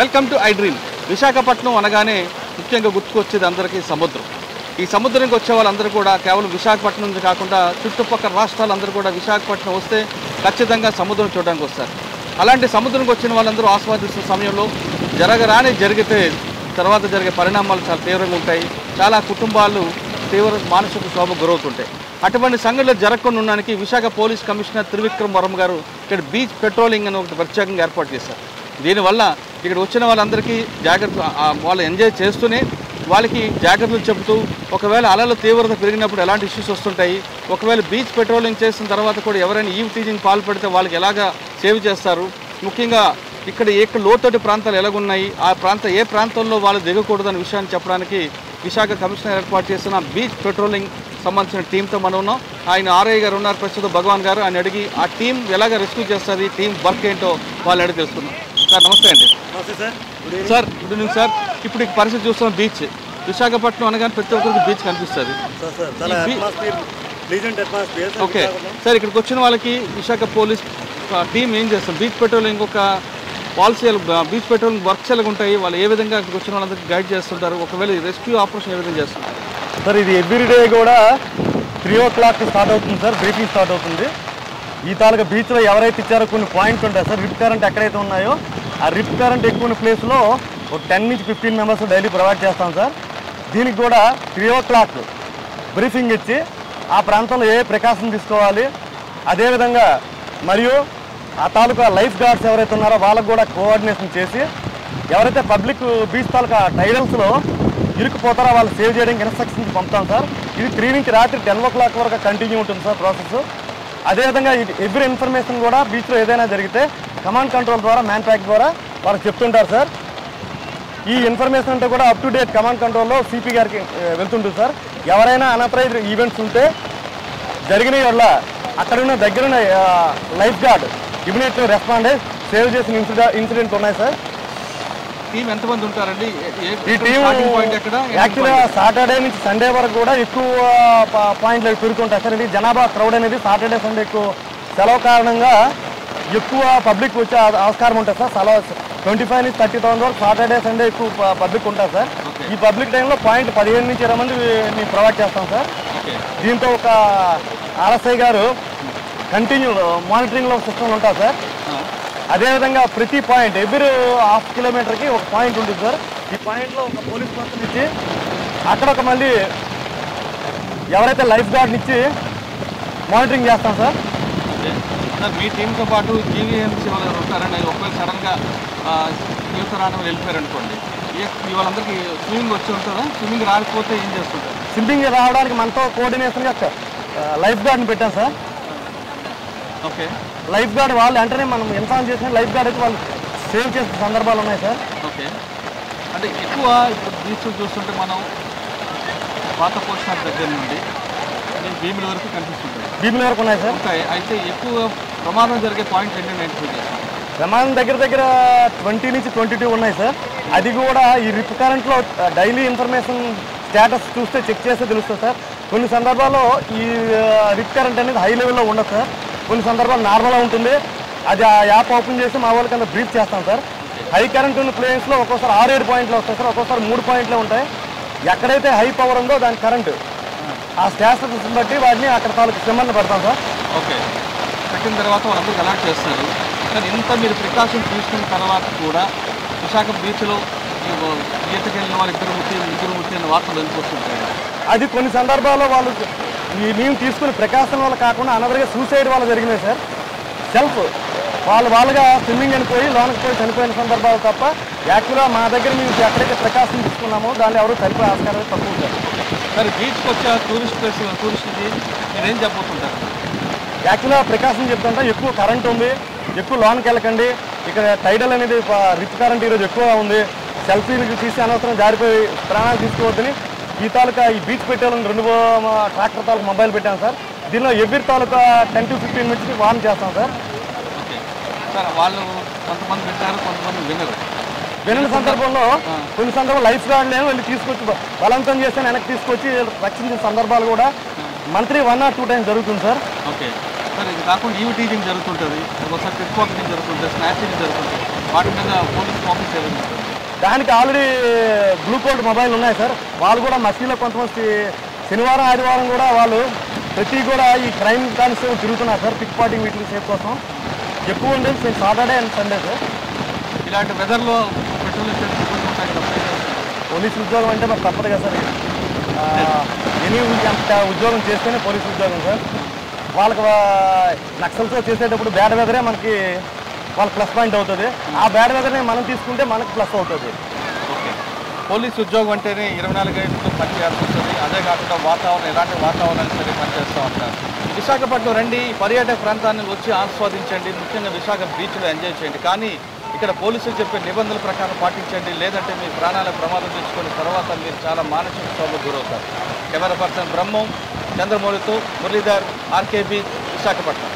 Welcome to iDream Visakhapatnam అనగానే ముఖ్యంగా గుర్తుకొచ్చేది అందరికీ సముద్రం ఈ సముద్రానికి వచ్చే వాళ్ళందరూ కూడా కేవలం విశాఖపట్నం నుంచి కాకుండా చుట్టుపక్కల రాష్ట్రాలందరూ కూడా విశాఖపట్నం వస్తే ఖచ్చితంగా సముద్రం చూడడానికి వస్తారు అలాంటి సముద్రంకి వచ్చిన వాళ్ళందరూ ఆస్వాదిస్తున్న సమయంలో జరగరాని జరిగితే తర్వాత జరిగే పరిణామాలు చాలా తీవ్రంగా ఉంటాయి చాలా కుటుంబాలు తీవ్ర మానసిక శోభ గురవుతుంటాయి అటువంటి సంఘటనలు జరగకుండా ఉండడానికి విశాఖ పోలీస్ కమిషనర్ త్రివిక్రమ్ వరం గారు ఇక్కడ బీచ్ పెట్రోలింగ్ అని ఒకటి ప్రత్యేకంగా ఏర్పాటు చేశారు దీనివల్ల ఇక్కడ వచ్చిన వాళ్ళందరికీ జాగ్రత్త ఆ, వాళ్ళు ఎంజాయ్ చేస్తూనే వాళ్ళకి జాగ్రత్తలు చెబుతూ ఒకవేళ అలల తీవ్రత పెరిగినప్పుడు ఎలాంటి ఇష్యూస్ వస్తుంటాయి ఒకవేళ బీచ్ పెట్రోలింగ్ చేసిన తర్వాత కూడా ఎవరైనా ఈవ్ టీజింగ్ పాల్పడితే వాళ్ళకి ఎలాగా సేవ్ చేస్తారు ముఖ్యంగా ఇక్కడ ఏ లోతటి ప్రాంతాలు ఎలాగున్నాయి ఆ ప్రాంత ఏ ప్రాంతంలో వాళ్ళు దిగకూడదనే విషయాన్ని చెప్పడానికి విశాఖ కమిషనర్ ఏర్పాటు చేసిన బీచ్ పెట్రోలింగ్ సంబంధించిన టీంతో మనం ఉన్నాం ఆయన ఆర్ఐ గారు ఉన్నారు ప్రస్తుతం భగవాన్ గారు ఆయన అడిగి ఆ టీం ఎలాగ రెస్క్యూ చేస్తుంది టీం వర్క్ ఏంటో వాళ్ళని అడిగి తెలుసుకుందాం సార్ నమస్తే అండి నమస్తే sir good evening sir good evening sir ఇప్పుడు ఈ పరిస్థితి చూస్తున్నాం బీచ్ విశాఖపట్నం అనగానే ప్రతి ఒక్కరికి బీచ్ కనిపిస్తుంది సార్ సార్ చాలా ఈ బీ- atmosphere pleasant atmosphere okay sir ఇక్కడికి వచ్చిన వాళ్ళకి విశాఖ పోలీస్ టీం ఏం చేస్తాం బీచ్ పెట్రోలింగ్ ఒక పాలసీ బీచ్ పెట్రోలింగ్ వర్క్స్ ఎలా ఉంటాయి వాళ్ళు ఏ విధంగా ఇక్కడికి వచ్చిన వాళ్ళందరికీ గైడ్ చేస్తుంటారు ఒకవేళ రెస్క్యూ ఆపరేషన్ ఏ విధంగా చేస్తున్నారు సార్ ఇది ఎవ్రీ డే కూడా త్రీ ఓ క్లాక్ స్టార్ట్ అవుతుంది సార్ బ్రీఫింగ్ స్టార్ట్ అవుతుంది ఈ తాలూకా బీచ్లో ఎవరైతే ఇచ్చారో కొన్ని పాయింట్స్ ఉంటాయి సార్ రిప్ కరెంట్ ఎక్కడైతే ఉన్నాయో ఆ రిప్ కరెంట్ ఎక్కువ ఉన్న ప్లేస్లో ఒక టెన్ నుంచి ఫిఫ్టీన్ మెంబర్స్ డైలీ ప్రొవైడ్ చేస్తాం సార్ దీనికి కూడా త్రీ ఓ క్లాక్ బ్రీఫింగ్ ఇచ్చి ఆ ప్రాంతంలో ఏ ప్రికాషన్ తీసుకోవాలి అదేవిధంగా మరియు ఆ తాలూకా లైఫ్ గార్డ్స్ ఎవరైతే ఉన్నారో వాళ్ళకు కూడా కోఆర్డినేషన్ చేసి ఎవరైతే పబ్లిక్ బీచ్ తాలూకా టైడల్స్లో ఇరుక్కుపోతారో వాళ్ళు సేవ్ చేయడానికి ఇన్స్ట్రక్షన్స్ పంపుతాం సార్ ఇది త్రీ నుంచి రాత్రి టెన్ ఓ క్లాక్ వరకు కంటిన్యూ ఉంటుంది సార్ ప్రాసెస్ అదేవిధంగా ఇది ఎవ్రీ ఇన్ఫర్మేషన్ కూడా బీచ్లో ఏదైనా జరిగితే కమాండ్ కంట్రోల్ ద్వారా మ్యాన్ ప్యాక్ ద్వారా వాళ్ళకి చెప్తుంటారు సార్ ఈ ఇన్ఫర్మేషన్ అంతా కూడా అప్ టు డేట్ కమాండ్ కంట్రోల్లో సిపి గారికి ఆ, వెళ్తుంటుంది సార్ ఎవరైనా అనప్రైజ్ ఈవెంట్స్ ఉంటే జరిగిన వల్ల అక్కడ ఉన్న దగ్గర ఉన్న లైఫ్ గార్డ్ ఇమీడియట్ రెస్పాండ్ అయ్యి సేవ్ చేసిన ఇన్సిడెంట్ ఇన్సిడెంట్ ఉన్నాయి సార్ టీం ఎంతమంది ఉంటారండి ఏ- ఏ- ఈ టీం starting point ఎక్కడ ending యాక్చువల్గా point? సాటర్డే నుంచి సండే వరకు కూడా ఎక్కువ ప- పాయింట్లు అవి పెరుగుతుంటాయి సార్ ఇది జనాభా క్రౌడ్ అనేది సాటర్డే సండే ఎక్కువ సెలవు కారణంగా ఎక్కువ పబ్లిక్ వచ్చే ఆ- ఆస్కారం ఉంటుంది సార్ సెలవు ట్వంటీ ఫైవ్ నుంచి థర్టీ థౌసండ్ వరకు సాటర్డే సండే ఎక్కువ ప- పబ్లిక్ ఉంటుంది సార్ Okay. ఈ పబ్లిక్ టైంలో పాయింట్ పదిహేను నుంచి ఇరవై మంది మేము ప్రొవైడ్ చేస్తాం సార్ ఓకే దీంతో ఒక ఆర్ఎస్ఐ గారు కంటిన్యూ మానిటరింగ్లో సిస్టమ్ ఉంటుంది సార్ ఆ, అదేవిధంగా ప్రతి పాయింట్ ఎవ్రీ హాఫ్ కిలోమీటర్కి ఒక పాయింట్ ఉంటుంది సార్ ఈ పాయింట్లో ఒక పోలీస్ పర్సన్ ఇచ్చి అక్కడ ఒక మళ్ళీ ఎవరైతే లైఫ్ గార్డ్ని ఇచ్చి మానిటరింగ్ చేస్తాం సార్ ఓకే. సార్ మీ టీంతో పాటు జీవీఎంసీ వాళ్ళు ఉంటారండి ఒకవేళ సడన్గా ఈత రాని వాళ్ళు వెళ్ళిపోయారు అనుకోండి ఏ- వాళ్ళందరికీ స్విమ్మింగ్ వచ్చి ఉంటుందా స్విమ్మింగ్ రాకపోతే ఏం చేస్తుంటారు స్విమ్మింగ్ రావడానికి మనతో కోఆర్డినేషన్గా లైఫ్ గార్డ్ని పెట్టాం సార్ ఓకే లైఫ్ గార్డ్ వాళ్ళు వెంటనే మనం ఇన్ఫార్మ్ చేసిన లైఫ్ గార్డ్ అయితే వాళ్ళు సేవ్ చేసిన సందర్భాలు ఉన్నాయి సార్ ఓకే అంటే ఎక్కువ ఇప్పుడు బీచ్ చూస్తుంటే మనం పాత పోస్టర్ దగ్గర నుండి ఈ భీముల వరకు కనిపిస్తుంటాయి భీముల వరకు ఉన్నాయి సార్ ఉంటాయి అయితే ఎక్కువ ప్రమాదం జరిగే పాయింట్ ఏంటంటే ఐడెంటిఫై చేస్తాం ప్రమాదం దగ్గర దగ్గర ట్వంటీ నుంచి ట్వంటీ టూ ఉన్నాయి సార్ అది కూడా ఈ రిప్ కరెంట్లో డైలీ ఇన్ఫర్మేషన్ స్టేటస్ చూస్తే చెక్ చేస్తే తెలుస్తుంది సార్ కొన్ని సందర్భాల్లో ఈ రిప్ కరెంట్ అనేది హై లెవెల్లో ఉండదు సార్ కొన్ని సందర్భాలు నార్మల్గా ఉంటుంది అది ఆ యాప్ ఓపెన్ చేసి మా వాళ్ళకి అంత బ్రీఫ్ చేస్తాం సార్ హై కరెంట్ ఉన్న ప్లేస్లో ఒక్కోసారి ఆరు ఏడు పాయింట్లు వస్తాయి సార్ ఒక్కోసారి మూడు పాయింట్లే ఉంటాయి ఎక్కడైతే హై పవర్ ఉందో దాని కరెంటు ఆ స్టేటస్ బట్టి వాటిని అక్కడ తాలూకు సిమ్మల్ని పెడతాం సార్ ఓకే పెట్టిన తర్వాత వాళ్ళందరికీ అలర్ట్ చేస్తారు కానీ ఇంత మీరు ప్రికాషన్ తీసుకున్న తర్వాత కూడా విశాఖ బీచ్లో ఈతకి వెళ్ళిన వాళ్ళు ఇద్దరు ముట్టి ముగ్గురు ముట్టి అనే వార్తలు వెళ్ళిపోతుంటాయి అది కొన్ని సందర్భాల్లో వాళ్ళు ఈ మేము తీసుకునే ప్రికాషన్ వల్ల కాకుండా అనదర్గా సూసైడ్ వల్ల జరిగినాయి సార్ సెల్ఫ్ వాళ్ళు వాళ్ళుగా స్విమ్మింగ్ అని పోయి లోనకి పోయి చనిపోయిన సందర్భాలు తప్ప యాక్చువల్గా మా దగ్గర మేము ఎక్కడైతే ప్రికాషన్ తీసుకున్నామో దాన్ని ఎవరు చనిపోయే ఆస్కారం తక్కువ సార్ సరే బీచ్కి వచ్చే టూరిస్ట్ ప్లేస్ టూరిస్ట్కి మీరేం చెప్పబోతుంటారు యాక్చువల్గా ప్రికాషన్ చెప్తుంటే ఎక్కువ కరెంట్ ఉంది ఎక్కువ లోన్కి వెళ్ళకండి ఇక్కడ టైడల్ అనేది రిచ్ కరెంట్ ఈరోజు ఎక్కువ ఉంది సెల్ఫీలు తీసి అనవసరం జారిపోయి ప్రాణాలు తీసుకోవద్దని ఈ తాలూకా ఈ బీచ్ పెట్టాలని రెండు మా ట్రాక్టర్ తాలూకా మొబైల్ పెట్టాం సార్ దీనిలో ఎవ్రీ తాలూకా టెన్ టు ఫిఫ్టీన్ మినిట్స్కి వార్న్ చేస్తాం సార్ ఓకే సార్ వాళ్ళు కొంతమంది వింటారు కొంతమంది వినరు వినని సందర్భంలో కొన్ని సందర్భాలు లైఫ్ గార్డ్లను వెళ్ళి తీసుకొచ్చి బ- బలవంతం చేస్తే వెనక్కి తీసుకొచ్చి రక్షించిన సందర్భాలు కూడా monthly one or two times జరుగుతుంది సార్ ఓకే సార్ ఇది కాకుండా ఈవి టీచింగ్ జరుగుతుంటుంది ఒకసారి పిక్ పాకెటింగ్ జరుగుతుంటుంది స్నాచింగ్ జరుగుతుంటుంది వాటి మీద పోలీస్ ఫోకస్ ఏమి ఉంటుంది దానికి ఆల్రెడీ బ్లూ కోల్డ్ మొబైల్ ఉన్నాయి సార్ వాళ్ళు కూడా మసీలో కొంతమంది శనివారం ఆదివారం కూడా వాళ్ళు ప్రతి కూడా ఈ క్రైమ్ కానిస్టేబుల్ తిరుగుతున్నారు సార్ పిక్ పాటింగ్ వీటికి సేఫ్ కోసం ఎక్కువ ఉండేది సాటర్డే అండ్ సండే సార్ ఇలాంటి వెదర్లో పెట్రోల్ ఇబ్బంది ఉంటాయి కదా పోలీస్ ఉద్యోగం అంటే మరి తప్పదు కదా సార్ ఆ, ఎనీ ఉ- అంత ఉద్యోగం చేస్తేనే పోలీస్ ఉద్యోగం సార్ వాళ్ళకి వా- నక్సల్తో చేసేటప్పుడు బ్యాడ్ వెదరే మనకి వాళ్ళ ప్లస్ పాయింట్ అవుతుంది ఆ బ్యాడ్ వెదర్ని మనం తీసుకుంటే మనకి ప్లస్ అవుతుంది ఓకే పోలీస్ ఉద్యోగం అంటేనే ఇరవై నాలుగు గంటలు పనిచేయాల్సి వస్తుంది అదే కాకుండా వాతావరణం ఎలాంటి వాతావరణాన్ని సరే పనిచేస్తూ ఉంటారు విశాఖపట్నం రండి ఈ పర్యాటక ప్రాంతాన్ని వచ్చి ఆస్వాదించండి ముఖ్యంగా విశాఖ బీచ్లో ఎంజాయ్ చేయండి కానీ ఇక్కడ పోలీసులు చెప్పే నిబంధనల ప్రకారం పాటించండి లేదంటే మీ ప్రాణాల ప్రమాదం తెచ్చుకొని తర్వాత మీరు చాలా మానసిక క్షోభకు గురవుతారు కెమెరా పర్సన్ బ్రహ్మం చంద్రమౌళితో మురళీధర్ ఆర్కేబీ విశాఖపట్నం